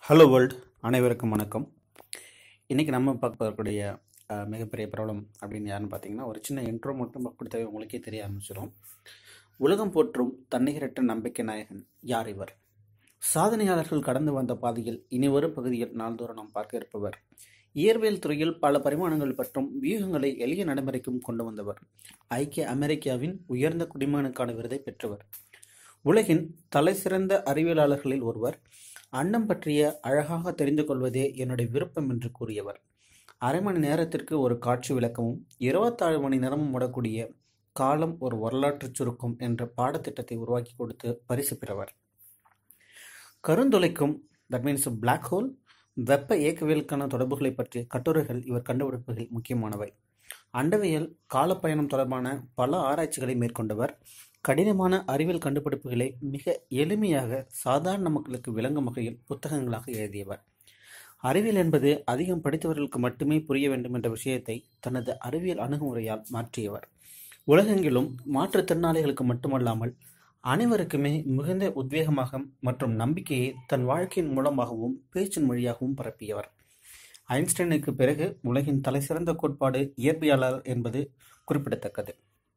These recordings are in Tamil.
ஹலோ வேர்ல்ட் அனைவருக்கும் வணக்கம் இன்றைக்கி நம்ம பார்க்க போகக்கூடிய அஹ், மிகப்பெரிய ப்ராப்ளம் அப்படின்னு யாருன்னு பார்த்தீங்கன்னா ஒரு சின்ன இன்ட்ரோ மட்டும் கொடுத்தாவே உங்களுக்கே தெரிய ஆரம்பிச்சிடும் உலகம் போற்றும் தன்னிகரற்ற நம்பிக்கை நாயகன் யார் இவர் சாதனையாளர்கள் கடந்து வந்த பாதையில் இனி வரும் பகுதியில் நாள்தோறும் நாம் பார்க்க இருப்பவர் இயற்பியல் துறையில் பல பரிமாணங்கள் பற்றும் வியூகங்களை எளிய நடைமுறைக்கும் கொண்டு வந்தவர் ஐக்கிய அமெரிக்காவின் உயர்ந்த குடிமகனுக்கான விருதை பெற்றவர் உலகின் தலைசிறந்த அறிவியலாளர்களில் ஒருவர் அண்டம் பற்றிய அழகாக தெரிந்து கொள்வதே என்னுடைய விருப்பம் என்று கூறியவர் அரை மணி நேரத்திற்கு ஒரு காட்சி விளக்கமும் இருபத்தாறு மணி நேரமும் ஓடக்கூடிய காலம் ஒரு வரலாற்றுச் சுருக்கம் என்ற பாடத்திட்டத்தை உருவாக்கி கொடுத்து பரிசு பெறவர் கருந்துளைக்கும் தட் மீன்ஸ் Black ஹோல் வெப்ப இயக்கவியலுக்கான தொடர்புகளை பற்றிய கட்டுரைகள் இவர் கண்டுபிடிப்புகள் முக்கியமானவை அண்டவியல் காலப்பயணம் தொடர்பான பல ஆராய்ச்சிகளை மேற்கொண்டவர் கடினமான அறிவியல் கண்டுபிடிப்புகளை மிக எளிமையாக சாதாரண மக்களுக்கு விளங்கும் வகையில் புத்தகங்களாக எழுதியவர் அறிவியல் என்பது அதிகம் படித்தவர்களுக்கு மட்டுமே புரிய வேண்டும் என்ற விஷயத்தை தனது அறிவியல் அணுகுமுறையால் மாற்றியவர் உலகெங்கிலும் மாற்றுத்திறனாளிகளுக்கு மட்டுமல்லாமல் அனைவருக்குமே மிகுந்த உத்வேகமாக மற்றும் நம்பிக்கையை தன் வாழ்க்கையின் மூலமாகவும் பேச்சின் வழியாகவும் பரப்பியவர் ஐன்ஸ்டைனுக்கு பிறகு உலகின் தலைசிறந்த கோட்பாடு இயற்பியலாளர் என்பது குறிப்பிடத்தக்கது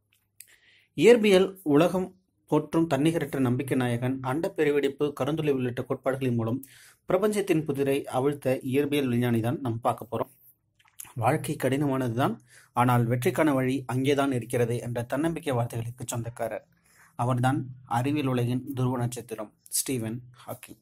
இயற்பியல் உலகம் போற்றும் தன்னிகரற்ற நம்பிக்கை நாயகன் அண்ட பெருவெடிப்பு கருந்துளை உள்ளிட்ட கோட்பாடுகளின் மூலம் பிரபஞ்சத்தின் புதிரை அவிழ்த்த இயற்பியல் விஞ்ஞானி தான் நம்ம பார்க்க போறோம் வாழ்க்கை கடினமானதுதான் ஆனால் வெற்றிக்கான வழி அங்கேதான் இருக்கிறது என்ற தன்னம்பிக்கை வார்த்தைகளுக்கு சொந்தக்காரர் அவர்தான் அறிவியல் உலகின் துருவ நட்சத்திரம் ஸ்டீவன் ஹாக்கிங்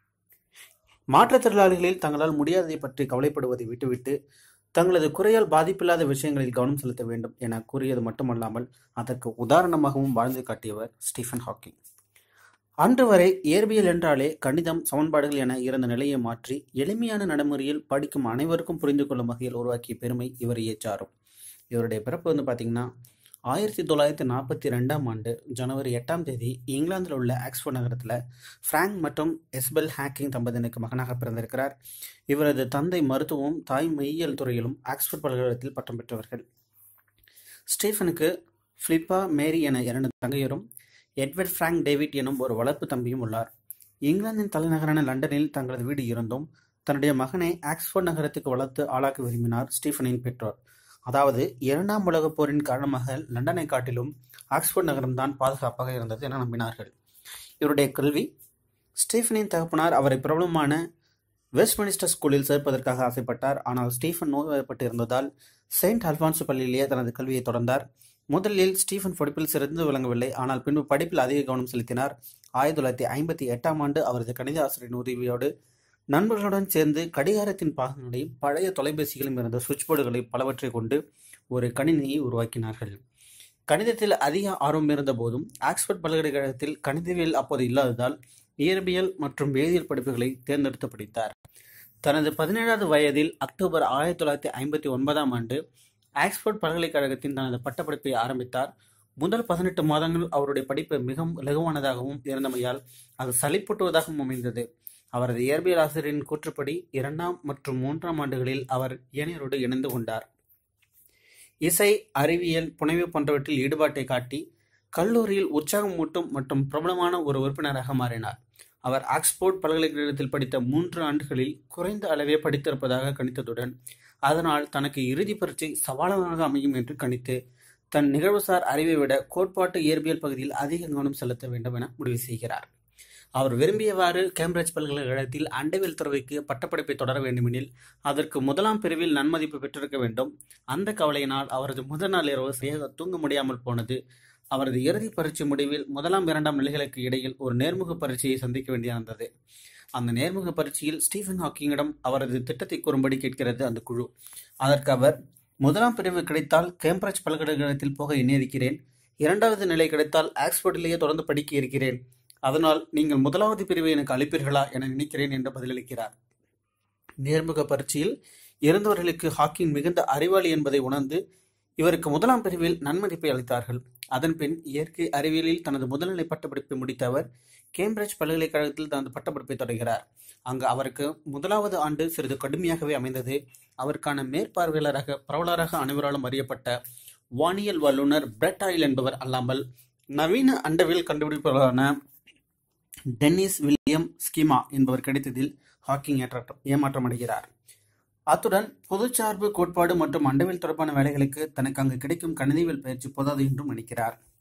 மாற்றுத்திறனாளிகளில் தங்களால் முடியாததை பற்றி கவலைப்படுவதை விட்டுவிட்டு தங்களது குறையால் பாதிப்பில்லாத விஷயங்களில் கவனம் செலுத்த வேண்டும் என கூறியது மட்டுமல்லாமல் அதற்கு உதாரணமாகவும் வாழ்ந்து காட்டியவர் ஸ்டீஃபன் ஹாக்கிங் அன்று வரை இயற்பியல் என்றாலே கணிதம் சமன்பாடுகள் என இருந்த நிலையை மாற்றி எளிமையான நடைமுறையில் படிக்கும் அனைவருக்கும் புரிந்து கொள்ளும் வகையில் உருவாக்கிய பெருமை இவரையே சாரும் இவருடைய பிறப்பு வந்து பார்த்தீங்கன்னா ஆயிரத்தி தொள்ளாயிரத்தி நாற்பத்தி ரெண்டாம் ஆண்டு ஜனவரி எட்டாம் தேதி இங்கிலாந்தில் உள்ள ஆக்ஸ்போர்ட் நகரத்தில் ஃப்ராங்க் மற்றும் எஸ்பெல் ஹேக்கிங் தம்பதியினருக்கு மகனாக பிறந்திருக்கிறார் இவரது தந்தை மருத்துவம் தாய் மெய்யியல் துறையிலும் ஆக்ஸ்போர்ட் பல்கலைக்கழகத்தில் பட்டம் பெற்றவர்கள் ஸ்டீஃபனுக்கு ஃபிலிப்பா மேரி என இரண்டு தங்கையரும் எட்வர்ட் ஃப்ராங்க் டேவிட் எனும் ஒரு வளர்ப்பு தம்பியும் உள்ளார் இங்கிலாந்தின் தலைநகரான லண்டனில் தங்களது வீடு இருந்தும் தன்னுடைய மகனை ஆக்ஸ்போர்ட் நகரத்துக்கு வளர்த்து ஆளாக்க விரும்பினார் ஸ்டீஃபனின் பெற்றோர் அதாவது இரண்டாம் உலகப் போரின் காரணமாக லண்டனை காட்டிலும் ஆக்ஸ்போர்ட் நகரம்தான் பாதுகாப்பாக இருந்தது என நம்பினார்கள் இவருடைய கல்வி ஸ்டீஃபனின் தகப்பனார் அவரை பிரபலமான வெஸ்ட்மினிஸ்டர் ஸ்கூலில் சேர்ப்பதற்காக ஆசைப்பட்டார் ஆனால் ஸ்டீஃபன் நோய்வாய்ப்பட்டு இருந்ததால் செயின்ட் அல்பான்சோ பள்ளியிலேயே தனது கல்வியை தொடர்ந்தார் முதலில் ஸ்டீஃபன் படிப்பில் சிறந்து விளங்கவில்லை ஆனால் பின்பு படிப்பில் அதிக கவனம் செலுத்தினார் ஆயிரத்தி தொள்ளாயிரத்தி ஐம்பத்தி எட்டாம் ஆண்டு அவரது கணித ஆசிரியரின் உதவியோடு நண்பர்களுடன் சேர்ந்து கடிகாரத்தின் பாகங்களையும் பழைய தொலைபேசிகளும் இருந்த சுவிட்ச் போர்டுகளை பலவற்றை கொண்டு ஒரு கணினியை உருவாக்கினார்கள் கணிதத்தில் அதிக ஆர்வம் இருந்த போதும் ஆக்ஸ்போர்ட் பல்கலைக்கழகத்தில் கணிதவியல் அப்போது இல்லாததால் இயற்பியல் மற்றும் வேதியியல் படிப்புகளை தேர்ந்தெடுத்து படித்தார் தனது பதினேழாவது வயதில் அக்டோபர் ஆயிரத்தி தொள்ளாயிரத்தி ஐம்பத்தி ஒன்பதாம் ஆண்டு ஆக்ஸ்போர்ட் பல்கலைக்கழகத்தின் தனது பட்டப்படிப்பை ஆரம்பித்தார் முதல் பதினெட்டு மாதங்கள் அவருடைய படிப்பு மிகவும் இலகுவானதாகவும் இருந்தமையால் அது சலிப்பூட்டுவதாகவும் அமைந்தது அவரது இயற்பியல் ஆசிரியரின் கூற்றுப்படி இரண்டாம் மற்றும் மூன்றாம் ஆண்டுகளில் அவர் ஏனையரோடு இணைந்து கொண்டார் இசை அறிவியல் புனைவு போன்றவற்றில் ஈடுபாட்டை காட்டி கல்லூரியில் உற்சாகமூட்டும் மற்றும் பிரபலமான ஒரு உறுப்பினராக மாறினார் அவர் ஆக்ஸ்போர்ட் பல்கலைக்கழகத்தில் படித்த மூன்று ஆண்டுகளில் குறைந்த அளவே படித்திருப்பதாக கணித்ததுடன் அதனால் தனக்கு இறுதி பரீட்சை சவாலானதாக அமையும் என்று கணித்து தன் நிகழ்வுசார் அறிவை விட கோட்பாட்டு இயற்பியல் பகுதியில் அதிக கவனம் செலுத்த வேண்டும் என முடிவு செய்கிறார் அவர் விரும்பியவாறு கேம்பிரிட்ஜ் பல்கலைக்கழகத்தில் அண்டவியல் துறைக்கு பட்டப்படிப்பை தொடர வேண்டுமெனில் அதற்கு முதலாம் பிரிவில் நன்மதிப்பு பெற்றிருக்க வேண்டும் அந்த கவலையினால் அவரது முதல் நாள் இரவு சரியாக தூங்க முடியாமல் போனது அவரது இறுதி பரீட்சை முடிவில் முதலாம் இரண்டாம் நிலைகளுக்கு இடையில் ஒரு நேர்முக பரீட்சையை சந்திக்க வேண்டியிருந்தது அந்த நேர்முக பரீட்சையில் ஸ்டீஃபன் ஹாக்கிங்கிடம் அவரது திட்டத்தை கூறும்படி கேட்கிறது அந்த குழு அதற்கு அவர் முதலாம் பிரிவு கிடைத்தால் கேம்பிரிட்ஜ் பல்கலைக்கழகத்தில் போக எண்ணியிருக்கிறேன் இரண்டாவது நிலை கிடைத்தால் ஆக்ஸ்போர்டிலேயே தொடர்ந்து படிக்க இருக்கிறேன் அதனால் நீங்கள் முதலாவது பிரிவை எனக்கு அளிப்பீர்களா என நினைக்கிறேன் என்று பதிலளிக்கிறார் நேர்முக பரீட்சையில் இருந்தவர்களுக்கு ஹாக்கிங் மிகுந்த அறிவாளி என்பதை உணர்ந்து இவருக்கு முதலாம் பிரிவில் நன்மதிப்பை அளித்தார்கள் அதன்பின் இயற்கை அறிவியலில் தனது முதுநிலை பட்டப்படிப்பை முடித்த அவர் கேம்பிரிட்ஜ் பல்கலைக்கழகத்தில் தனது பட்டப்படிப்பை தொடர்கிறார் அங்கு அவருக்கு முதலாவது ஆண்டு சிறிது கடுமையாகவே அமைந்தது அவருக்கான மேற்பார்வையாளராக பரவலராக அனைவராலும் அறியப்பட்ட வானியல் வல்லுநர் பிரெட் ஆயில் என்பவர் அல்லாமல் நவீன அண்டவியல் கண்டுபிடிப்பாளரான டென்னிஸ் வில்லியம் வில்லியம் ஸ்கீமா என்பவர் கிடைத்ததில் ஹாக்கிங் ஏற்றாட்டம் ஏமாற்றம் அடைகிறார் அத்துடன் பொதுச்சார்பு கோட்பாடு மற்றும் அண்டவியல் தொடர்பான வேலைகளுக்கு தனக்கு அங்கு கிடைக்கும் கணிதவியல் பயிற்சி போதாது என்றும் நினைக்கிறார்